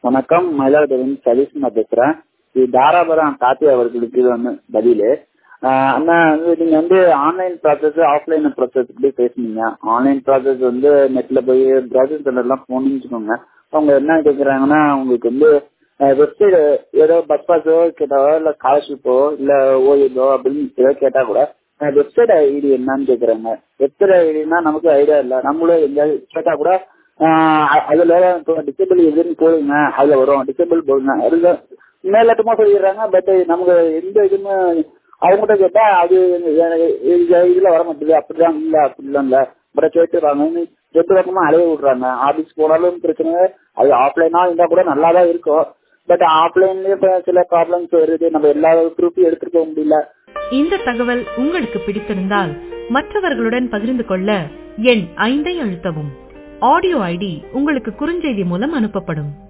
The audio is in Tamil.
வணக்கம் மயிலாடுதுறை சதீஷ் நான் பேசுறேன் இது தாராபுரம் கார்த்தி அவர்களுக்கு இது வந்து பதில் அண்ணா வந்து நீங்க வந்து ஆன்லைன் ப்ராசஸ் ஆஃப்லைன் ப்ராசஸ் இப்படி பேசுனீங்க ஆன்லைன் ப்ராசஸ் வந்து நெட்ல போய் ப்ராசஸ் சென்டர்லாம் போகணும்னு வச்சுக்கோங்க அவங்க என்ன கேட்குறாங்கன்னா உங்களுக்கு வந்து வெப்சைட் ஏதோ பஸ் பாஸோ கேட்டாவோ இல்லை ஸ்காலர்ஷிப்போ இல்லை ஓய்வோ அப்படின்னு ஏதோ கேட்டா கூட வெப்சைட் ஐடி என்னன்னு கேட்குறாங்க வெப்சைட் ஐடினா நமக்கு ஐடியா இல்லை நம்மளும் எங்கேயாவது கேட்டா கூட அதுல இப்போ டிசேபிள் எதுன்னு போடுங்க அதுல வரும் டிசேபிள் போடுங்க அதுல மேலட்டமா சொல்லிடுறாங்க பட் நமக்கு எந்த இதுவுமே அவங்ககிட்ட கேட்டா அது இதுல வர மாட்டேங்குது அப்படிதான் இல்ல அப்படிலாம் இல்ல பட் கேட்டு வாங்க எட்டு பக்கமா அலைய விடுறாங்க ஆபீஸ் போனாலும் பிரச்சனை அது ஆஃப்லைனா இருந்தா கூட நல்லா தான் இருக்கும் பட் ஆஃப்லைன்லயே இப்ப சில ப்ராப்ளம்ஸ் வருது நம்ம எல்லா ப்ரூஃபையும் எடுத்துட்டு போக முடியல இந்த தகவல் உங்களுக்கு பிடித்திருந்தால் மற்றவர்களுடன் பகிர்ந்து கொள்ள எண் ஐந்தை அழுத்தவும் ஆடியோ ஐடி உங்களுக்கு குறுஞ்செய்தி மூலம் அனுப்பப்படும்